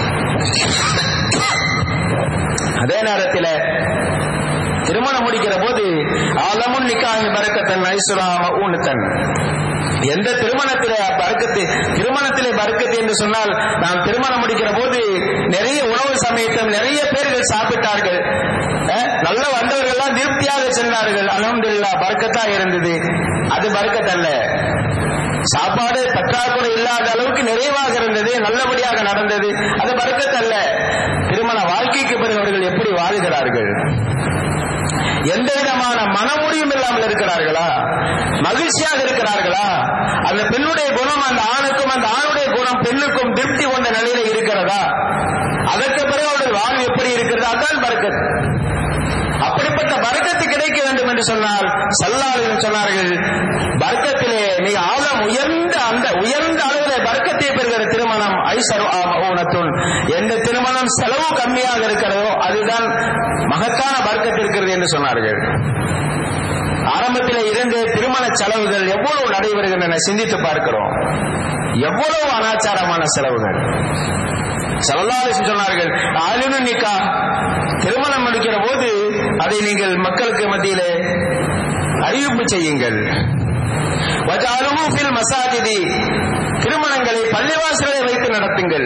அதே நேரத்தில் திருமணம் முடிக்கிற போது ஆலமுன் நிக்காஹி பரக்கத்தன் ஐசுராம ஊனுத்தன் எந்த திருமணத்திலே பறக்கத்து திருமணத்திலே பறக்கத்து என்று சொன்னால் நாம் திருமணம் முடிக்கிற போது நிறைய உணவு சமயத்தம் நிறைய பேர்கள் சாப்பிட்டார்கள் அஹ், நல்ல வந்தவர்கள் எல்லாம் திருப்தியாக சென்றார்கள் அலமதுல்லா பறக்கத்தா இருந்தது அது பறக்கத்தல்ல சாப்பாடு பற்றாக்குறை இல்லாத அளவுக்கு நிறைவாக இருந்தது நல்லபடியாக நடந்தது அது பறக்கத்தல்ல திருமண வாழ்க்கைக்கு பிறகு அவர்கள் எப்படி வாழுகிறார்கள் எந்த விதமான மனமுடியும் இல்லாமல் இருக்கிறார்களா மகிழ்ச்சியாக இருக்கிறார்களா அந்த பெண்ணுடைய குணம் அந்த ஆணுக்கும் அந்த ஆணுடைய குணம் பெண்ணுக்கும் திருப்தி கொண்ட நிலையில இருக்கிறதா அதற்கு பிறகு அவருடைய வாழ்வு எப்படி இருக்கிறது அதான் பறக்கத் அப்படிப்பட்ட பறக்கத்து கிடைக்க வேண்டும் என்று சொன்னால் சல்லாளர்கள் சொன்னார்கள் பர்க்கத்திலே மிக ஆழம் உயர்ந்த அந்த உயர்ந்த அளவிலே பர்க்கத்தை பெறுகிற திருமணம் ஐசரு ஊனத்துன் எந்த திருமணம் செலவு கம்மியாக இருக்கிறதோ அதுதான் மகத்தான பர்க்கத்து இருக்கிறது என்று சொன்னார்கள் ஆரம்பத்தில் இருந்த திருமண செலவுகள் எவ்வளவு நடைபெறுகின்றன சிந்தித்து பார்க்கிறோம் எவ்வளவு அனாச்சாரமான செலவுகள் செலவாலிசம் சொன்னார்கள் ஆளுநு நிக்கா திருமணம் முடிக்கிற போது அதை நீங்கள் மக்களுக்கு மத்தியிலே அறிவிப்பு செய்யுங்கள் வஜாலுஹு ஃபில் மசாஜிதி திருமணங்களை பள்ளிவாசலை வைத்து நடத்துங்கள்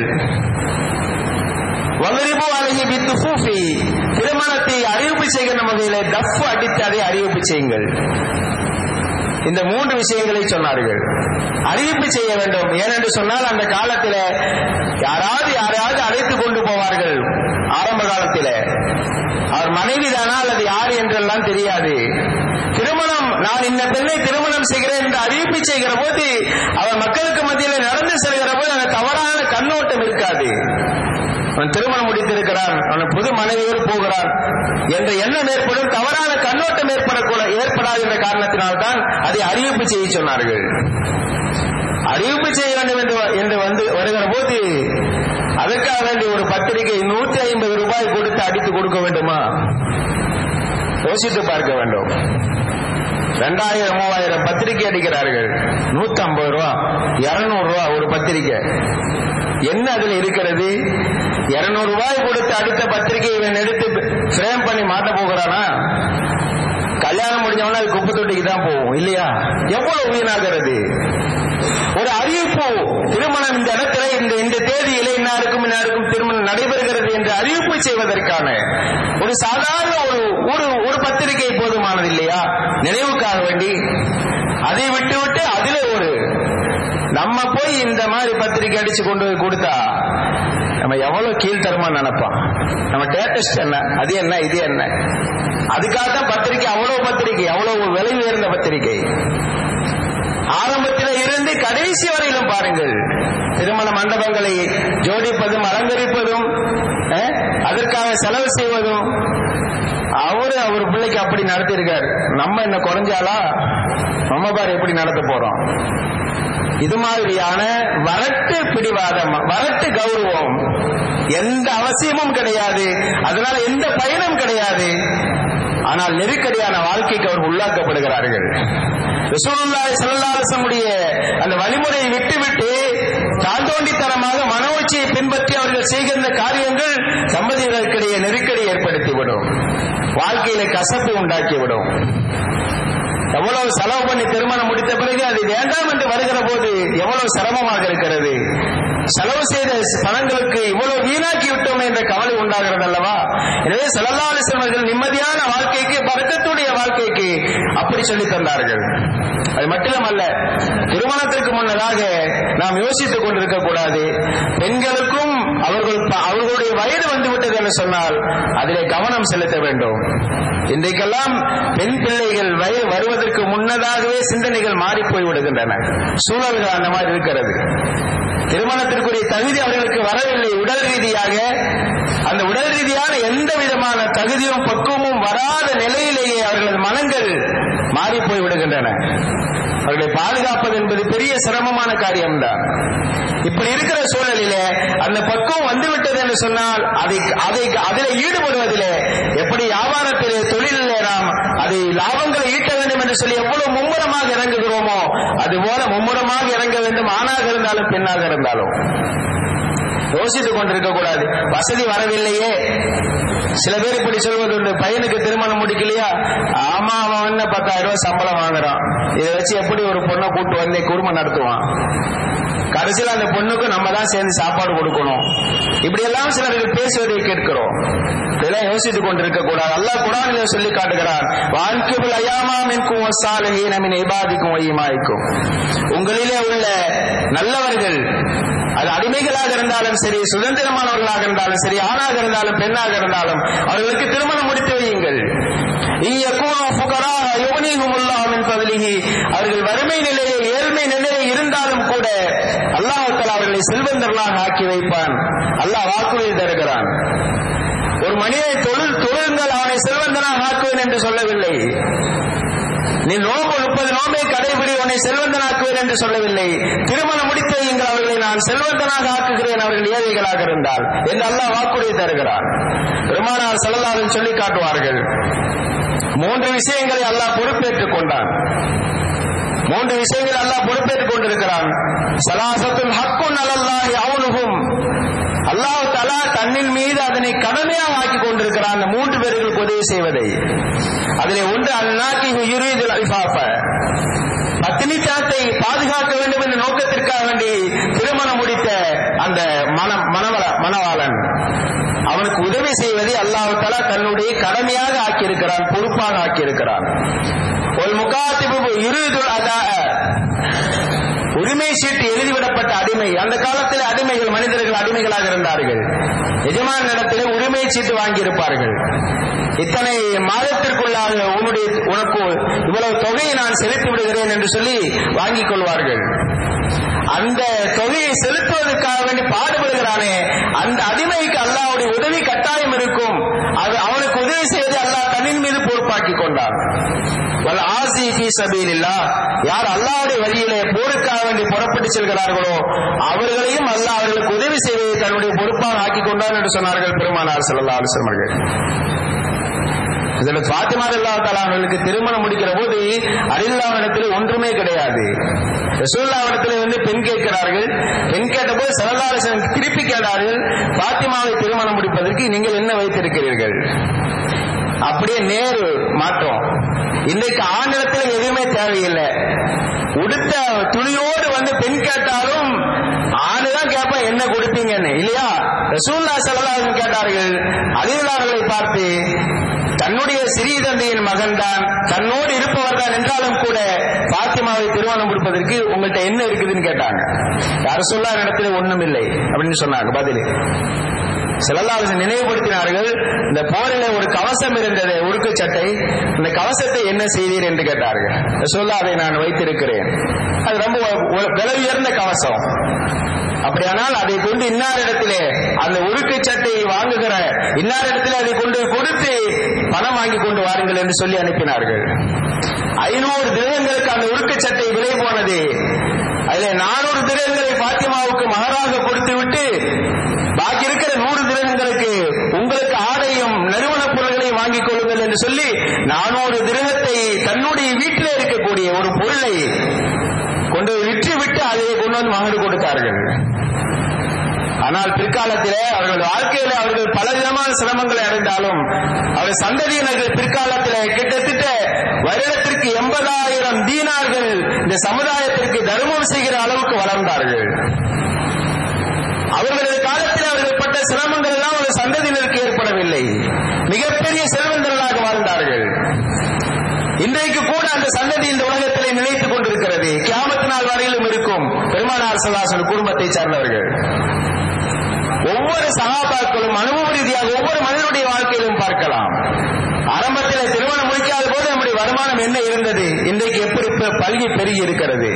வகரிபு அழகி வித்து ஃபூஃபி திருமணத்தை அறிவிப்பு செய்கிற வகையில தஃப் அடித்து அதை அறிவிப்பு செய்யுங்கள் இந்த மூன்று விஷயங்களை சொன்னார்கள் அறிவிப்பு செய்ய வேண்டும் ஏனென்று சொன்னால் அந்த காலத்தில் யாராவது யாராவது அழைத்து கொண்டு போவார்கள் ஆரம்ப காலத்தில் அவர் மனைவி தானா அல்லது யார் என்றெல்லாம் தெரியாது திருமணம் நான் இந்த பெண்ணை திருமணம் செய்கிறேன் என்று அறிவிப்பு செய்கிற போது அவர் மக்களுக்கு மத்தியில் நடந்து செல்கிற போது அந்த தவறான கண்ணோட்டம் இருக்காது அவன் திருமணம் முடித்திருக்கிறான் அவன் புது மனைவியோடு போகிறான் என்ற எண்ணம் ஏற்படும் தவறான கண்ணோட்டம் ஏற்படக்கூட ஏற்படாது என்ற காரணத்தினால்தான் அதை அறிவிப்பு செய்ய சொன்னார்கள் அறிவிப்பு செய்ய வேண்டும் என்று என்று வந்து வருகிற போது அதற்காக வேண்டிய ஒரு பத்திரிகை நூற்றி ஐம்பது ரூபாய் கொடுத்து அடித்து கொடுக்க வேண்டுமா யோசித்து பார்க்க வேண்டும் ரெண்டாயிரம் மூவாயிரம் பத்திரிகை அடிக்கிறார்கள் நூத்தி ஐம்பது ரூபா இருநூறு ரூபா ஒரு பத்திரிகை என்ன அதுல இருக்கிறது இருநூறு ரூபாய் கொடுத்து அடுத்த பத்திரிகை இவன் எடுத்து ஃப்ரேம் பண்ணி மாட்ட போகிறானா கல்யாணம் முடிஞ்சவன அது குப்பை தொட்டிக்கு தான் போகும் இல்லையா எவ்வளவு வீணாகிறது ஒரு அறிவிப்பு திருமணம் இந்த இடத்துல இந்த இந்த தேதியில இன்னாருக்கும் இன்னாருக்கும் திருமணம் நடைபெறுகிறது என்று அறிவிப்பு செய்வதற்கான ஒரு சாதாரண ஒரு ஒரு ஒரு பத்திரிகை போதுமானது இல்லையா நினைவுக்காக வேண்டி அதை விட்டு விட்டு அதுல ஒரு நம்ம போய் இந்த மாதிரி பத்திரிகை அடிச்சு கொண்டு போய் கொடுத்தா நம்ம எவ்வளவு கீழ்த்தரமா நினைப்பான் நம்ம டேட்டஸ்ட் என்ன அது என்ன இது என்ன அதுக்காக தான் பத்திரிகை அவ்வளவு பத்திரிகை அவ்வளவு விலை உயர்ந்த பத்திரிகை ஆரம்பத்தில் இருந்து கடைசி வரையிலும் பாருங்கள் திருமண மண்டபங்களை ஜோடிப்பதும் அலங்கரிப்பதும் அஹ், அதற்காக செலவு செய்வதும் அவரு அவர் பிள்ளைக்கு அப்படி நடத்தியிருக்காரு நம்ம என்ன குறைஞ்சாலா நம்ம பாரு எப்படி நடத்த போறோம் இது மாதிரியான வரட்டு பிடிவாதம் வரட்டு கௌரவம் எந்த அவசியமும் கிடையாது அதனால எந்த பயனும் கிடையாது ஆனால் நெருக்கடியான வாழ்க்கைக்கு அவர்கள் உள்ளாக்கப்படுகிறார்கள் ரசூலுல்லாஹி ஸல்லல்லாஹு அலைஹி வஸல்லம் அந்த வழிமுறையை விட்டுவிட்டு தாந்தோண்டித்தனமாக மனோச்சியை பின்பற்றி அவர்கள் செய்கின்ற காரியங்கள் தம்பதியர்களுக்கிடையே நெருக்கடி ஏற்படுத்திவிடும் வாழ்க்கையில கசப்பு உண்டாக்கிவிடும் எவ்வளவு செலவு பண்ணி திருமணம் முடித்த பிறகு அது வேண்டாம் என்று வருகிற போது எவ்வளவு சிரமமாக இருக்கிறது செலவு செய்த பணங்களுக்கு இவ்வளவு வீணாக்கி விட்டோம் என்ற கவலை உண்டாகிறது அல்லவா எனவே செலவாலிசவர்கள் நிம்மதியான வாழ்க்கைக்கு பறக்கத்துடைய வாழ்க்கைக்கு அப்படி சொல்லி தந்தார்கள் அது மட்டுமல்ல திருமணத்திற்கு முன்னதாக நாம் யோசித்துக் கொண்டிருக்க கூடாது பெண்களுக்கும் அவர்கள் ப- அவர்களுடைய வயது வந்துவிட்டது என்று சொன்னால் அதிலே கவனம் செலுத்த வேண்டும் இன்றைக்கெல்லாம் பெண் பிள்ளைகள் வயது வருவதற்கு முன்னதாகவே சிந்தனைகள் மாறி போய் விடுகின்றன சூழல்கள் அந்த மாதிரி இருக்கிறது திருமணத்திற்குரிய தகுதி அவர்களுக்கு வரவில்லை உடல் ரீதியாக அந்த உடல் ரீதியான எந்த விதமான தகுதியும் பக்குவமும் வராத நிலையிலேயே அவர்களது மனங்கள் மாறி போய் விடுகின்றன அவர்களை பாதுகாப்பது என்பது பெரிய சிரமமான காரியம்தான் இப்படி இருக்கிற சூழலிலே அந்த பக்குவம் வந்துவிட்டது என்று சொன்னால் அதை அதை அதில் ஈடுபடுவதிலே எப்படி வியாபாரத்திலே தொழிலிலே நாம் அதை லாபங்களை ஈட்ட வேண்டும் என்று சொல்லி எவ்வளவு மும்முரமாக இறங்குகிறோமோ அதுபோல மும்முரமாக இறங்க வேண்டும் ஆணாக இருந்தாலும் பெண்ணாக இருந்தாலும் யோசித்துக் கொண்டிருக்க கூடாது வசதி வரவில்லையே சில பேர் இப்படி சொல்வது உண்டு பையனுக்கு திருமணம் முடிக்கலையா ஆமா அவன் என்ன பத்தாயிரம் ரூபாய் சம்பளம் வாங்குறான் இதை வச்சு எப்படி ஒரு பொண்ணை கூட்டு வந்து குடும்பம் நடத்துவான் கடைசியில் அந்த பொண்ணுக்கு நம்ம தான் சேர்ந்து சாப்பாடு கொடுக்கணும் இப்படி எல்லாம் சிலர்கள் பேசுவதை கேட்கிறோம் இதெல்லாம் யோசித்துக் கொண்டிருக்க கூடாது அல்லாஹ் குரானிலே சொல்லி காட்டுகிறான் வாழ்க்கையில் ஐயாமா மின்கும் சாலகீன மின் இபாதிக்கும் வையுமாய்க்கும் உங்களிலே உள்ள நல்லவர்கள் அது அடிமைகளாக இருந்தாலும் சரி சுதந்திரமானவர்களாக இருந்தாலும் சரி ஆணாக இருந்தாலும் பெண்ணாக இருந்தாலும் அவர்களுக்கு திருமணம் முடித்து வையுங்கள் இய்யக்கூனு ஃபுகராஹ யுக்னிஹுமுல்லாஹு மின் ஃபத்லிஹி. அவர்கள் வறுமை நிலையில் ஏழ்மை நிலையில் இருந்தாலும் கூட அல்லாஹ் தஆலா அவர்களை செல்வந்தர்களாக ஆக்கி வைப்பான் அல்லாஹ் வாக்குறுதி தருகிறான் ஒரு மனிதனை தொழில் தொழுங்கள் அவனை செல்வந்தனாக ஆக்குவேன் என்று சொல்லவில்லை நீ நோம்பு முப்பது நோம்பை கடைபிடி உன்னை செல்வந்தனாக்குவேன் என்று சொல்லவில்லை திருமணம் முடித்த நீங்கள் அவர்களை நான் செல்வந்தனாக ஆக்குகிறேன் அவர்கள் ஏழைகளாக இருந்தால் என்று அல்லாஹ் வாக்குறுதி தருகிறான் பெருமானார் செல்லலாவில் சொல்லி காட்டுவார்கள் மூன்று விஷயங்களை அல்லாஹ் பொறுப்பேற்றுக் கொண்டான் மூன்று விஷயங்கள் அல்லாஹ் பொறுப்பேற்றுக் கொண்டிருக்கிறான் சலாசத்துல் ஹக்குன் அலல்லாஹி அவுனுகும் அல்லாஹ் தலா தன்னின் மீது அதனை கடமையாக ஆக்கி கொண்டிருக்கிறான் அந்த மூன்று பேர்களுக்கு உதவி செய்வதை அதிலே ஒன்று அந்நாக்கி யுரீதுல் அல்ஃபாஃப பத்தினித்தனத்தை பாதுகாக்க வேண்டும் என்ற நோக்கத்திற்காக வேண்டி திருமணம் முடித்த அந்த மன மணவள மணவாளன் அவனுக்கு உதவி செய்வதை அல்லாஹ் தலா தன்னுடைய கடமையாக ஆக்கியிருக்கிறான் பொறுப்பாக ஆக்கியிருக்கிறான் ஒரு முகாத்திபு யுரீதுல் அதா உரிமை சீட்டு எழுதிவிடப்பட்ட அடிமை அந்த காலத்தில் அடிமைகள் மனிதர்கள் அடிமைகளாக இருந்தார்கள் எஜமான இடத்திலே உரிமை சீட்டு வாங்கியிருப்பார்கள் இத்தனை மாதத்திற்குள்ளாக உன்னுடைய உனக்கு இவ்வளவு தொகையை நான் செலுத்தி விடுகிறேன் என்று சொல்லி வாங்கிக் கொள்வார்கள் அந்த தொகையை செலுத்துவதற்காக வேண்டி பாடுபடுகிறானே அந்த அடிமைக்கு அல்லாஹ்வுடைய உதவி கட்டாயம் இருக்கும் அது அவனுக்கு உதவி செய்து அல்லாஹ் தன்னின் மீது பொறுப்பாக்கி கொண்டான் வல் ஆசி ஃபீ சபீலில்லாஹ் யார் அல்லாஹ்வுடைய வழியிலே போருக்காக வேண்டி புறப்பட்டு செல்கிறார்களோ அவர்களையும் அல்லாஹ் அவர்களுக்கு உதவி செய்வதை தன்னுடைய பொறுப்பாக ஆக்கி கொண்டான் என்று சொன்னார்கள் பெருமானார் ஸல்லல்லாஹு அலைஹி வஸல்லம் அவர்கள் இதுல பாத்திமா அல்லா அவர்களுக்கு திருமணம் முடிக்கிற போது அலில்லாவிடத்தில் ஒன்றுமே கிடையாது ரசூல்லாவிடத்தில் வந்து பெண் கேட்கிறார்கள் பெண் கேட்டபோது சரதாரசன் திருப்பி கேட்டார்கள் பாத்திமாவை திருமணம் முடிப்பதற்கு நீங்கள் என்ன வைத்திருக்கிறீர்கள் அப்படியே நேரு மாற்றம் இன்றைக்கு ஆங்கிலத்தில் எதுவுமே தேவையில்லை உடுத்த துணியோடு வந்து பெண் கேட்டாலும் ஆணுதான் கேட்பா என்ன கொடுப்பீங்கன்னு இல்லையா ரசூல்லா சல்லாஹன் கேட்டார்கள் அலிவுல்லார்களை பார்த்து தன்னுடைய சிறிய தந்தையின் மகன்தான் தன்னோடு இருப்பவர் தான் என்றாலும் கூட பாத்திமாவை திருமணம் கொடுப்பதற்கு உங்கள்கிட்ட என்ன இருக்குதுன்னு கேட்டாங்க யார் சொல்லா இடத்துல ஒண்ணும் இல்லை அப்படின்னு சொன்னாங்க பதில் செல்லல்லாவிசன் நினைவுபடுத்தினார்கள் இந்த போரில் ஒரு கவசம் இருந்தது உருக்கு சட்டை இந்த கவசத்தை என்ன செய்தீர் என்று கேட்டார்கள் சொல்ல அதை நான் வைத்திருக்கிறேன் அது ரொம்ப விலை உயர்ந்த கவசம் அப்படியானால் அதை கொண்டு இன்னார் இடத்திலே அந்த உருக்கு சட்டை வாங்குகிற இன்னார் இடத்திலே அதை கொண்டு கொடுத்து பணம் வாங்கி கொண்டு வாருங்கள் என்று சொல்லி அனுப்பினார்கள் ஐநூறு திரகங்களுக்கு அந்த உருக்கு சட்டை விலை போனது அதில் நானூறு திரகங்களை பாத்திமாவுக்கு மகராக கொடுத்து விட்டு பாக்கி இருக்கிற நூறு திரகங்களுக்கு உங்களுக்கு ஆடையும் நறுமண பொருள்களையும் வாங்கிக் கொள்ளுங்கள் என்று சொல்லி நானூறு திரகத்தை தன்னுடைய வீட்டில் இருக்கக்கூடிய ஒரு பொருளை கொண்டு விற்று விட்டு அதை கொண்டு வந்து மகடு கொடுத்தார்கள் ஆனால் பிற்காலத்திலே அவர்கள் வாழ்க்கையில அவர்கள் பல விதமான சிரமங்களை அடைந்தாலும் அவர்கள் சந்ததியினர்கள் பிற்காலத்திலே கிட்டத்தட்ட வருடத்திற்கு எண்பதாயிரம் தீனார்கள் இந்த சமுதாயத்திற்கு தர்மம் செய்கிற அளவுக்கு வளர்ந்தார்கள் அவர்களது காலத்தில் அவர்கள் பட்ட சிரமங்கள் எல்லாம் ஒரு சந்ததியினருக்கு ஏற்படவில்லை மிகப்பெரிய செல்வந்தர்களாக வாழ்ந்தார்கள் இன்றைக்கு கூட அந்த சந்ததி இந்த உலகத்திலே நினைத்துக் கொண்டிருக்கிறது கியாமத்து நாள் வரையிலும் இருக்கும் பெருமானார் சல்லாசன் குடும்பத்தை சார்ந்தவர்கள் ஒவ்வொரு சகாபாக்களும் அனுபவ ரீதியாக ஒவ்வொரு மனிதனுடைய வாழ்க்கையிலும் பார்க்கலாம் ஆரம்பத்தில் திருமணம் முடிக்காத போது நம்முடைய வருமானம் என்ன இருந்தது இன்றைக்கு எப்படி பல்கி பெருகி இருக்கிறது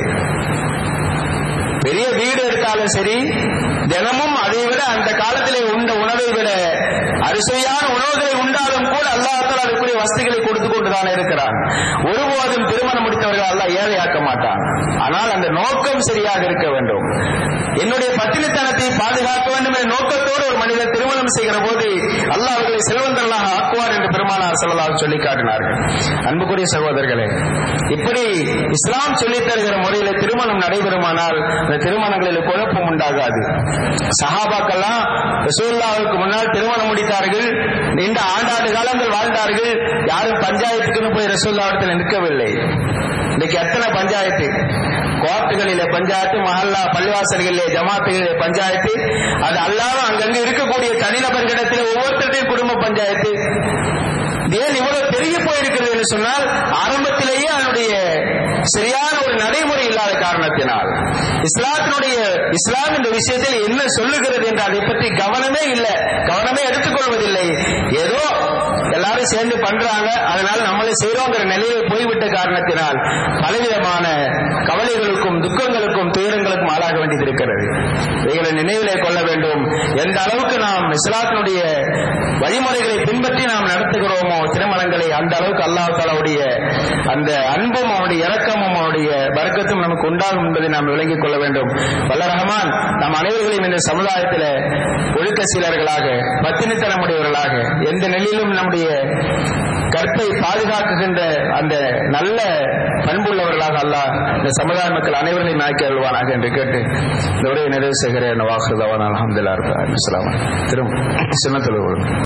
பெரிய வீடு எடுத்தாலும் சரி தினமும் அதை விட அந்த காலத்திலே உண்ட உணவை விட அரிசையான உணவுகளை உண்டாலும் கூட அல்லாஹால அதுக்குரிய வசதிகளை கொடுத்து கொண்டுதான் இருக்கிறான் ஒருபோதும் திருமணம் முடித்தவர்கள் அல்ல ஏழையாக்க மாட்டான் ஆனால் அந்த நோக்கம் சரியாக இருக்க வேண்டும் என்னுடைய பட்டினித்தனத்தை பாதுகாக்க வேண்டும் என்ற நோக்கத்தோடு ஒரு மனிதர் திருமணம் செய்கிற போது அல்லாஹ் அவர்களை செல்வந்தர்களாக ஆக்குவார் என்று பெருமானார் செல்லலாக சொல்லி காட்டினார்கள் அன்புக்குரிய சகோதரர்களே இப்படி இஸ்லாம் சொல்லித் தருகிற முறையில் திருமணம் நடைபெறுமானால் அந்த திருமணங்களில் குழப்பம் உண்டாகாது சஹாபாக்கெல்லாம் ரசூல்லாவுக்கு முன்னால் திருமணம் முடித்தார்கள் நீண்ட ஆண்டாண்டு காலங்கள் வாழ்ந்தார்கள் யாரும் பஞ்சாயத்துக்குன்னு போய் ரசூல்லாவிடத்தில் நிற்கவில்லை இன்னைக்கு எத்தனை பஞ்சாயத்து கோர்ட்டுகளிலே பஞ்சாயத்து மஹல்லா பள்ளிவாசல்களிலே ஜமாத்துகளிலே பஞ்சாயத்து அது அல்லாம அங்கங்க இருக்கக்கூடிய தனிநபர்களிடத்தில் ஒவ்வொருத்தருடையும் குடும்ப பஞ்சாயத்து ஏன் இவ்வளவு பெருகி போயிருக்கிறது என்று சொன்னால் ஆரம்பத்திலேயே அதனுடைய சரியான ஒரு நடைமுறை இல்லாத காரணத்தினால் இஸ்லாத்தினுடைய இஸ்லாம் இந்த விஷயத்தில் என்ன சொல்லுகிறது என்று அதை பற்றி கவனமே இல்லை கவனமே எடுத்துக்கொள்வதில்லை ஏதோ எல்லாரும் சேர்ந்து பண்றாங்க அதனால நம்மளே செய்யறோங்கிற நிலையில் போய்விட்ட காரணத்தினால் பலவிதமான கவலைகளுக்கும் துக்கங்களுக்கும் துயரங்களுக்கும் ஆளாக வேண்டியது இருக்கிறது இவைகளை நினைவிலே கொள்ள வேண்டும் எந்த அளவுக்கு நாம் இஸ்லாத்தினுடைய வழிமுறைகளை பின்பற்றி நாம் நடத்துகிறோமோ திருமணங்களை அந்த அளவுக்கு அல்லாஹாலாவுடைய அந்த அன்பும் அவனுடைய இரக்கமும் அவனுடைய வர்க்கத்தும் நமக்கு உண்டாகும் என்பதை நாம் விளங்கிக் கொள்ள வேண்டும் வல்ல ரஹமான் நம் அனைவர்களையும் இந்த சமுதாயத்தில் ஒழுக்க சீலர்களாக பத்தினித்தனமுடையவர்களாக எந்த நிலையிலும் நம்முடைய கற்பை பாதுகாக்குகின்ற அந்த நல்ல பண்புள்ளவர்களாக அல்லாஹ் இந்த சமுதாய மக்கள் அனைவரையும் நாக்கி அருள்வானாக என்று கேட்டு இந்த உரையை நிறைவு செய்கிறேன் வாக்குதவான் அலமதுல்லா இருக்கார் திரும்ப சின்ன தொழில்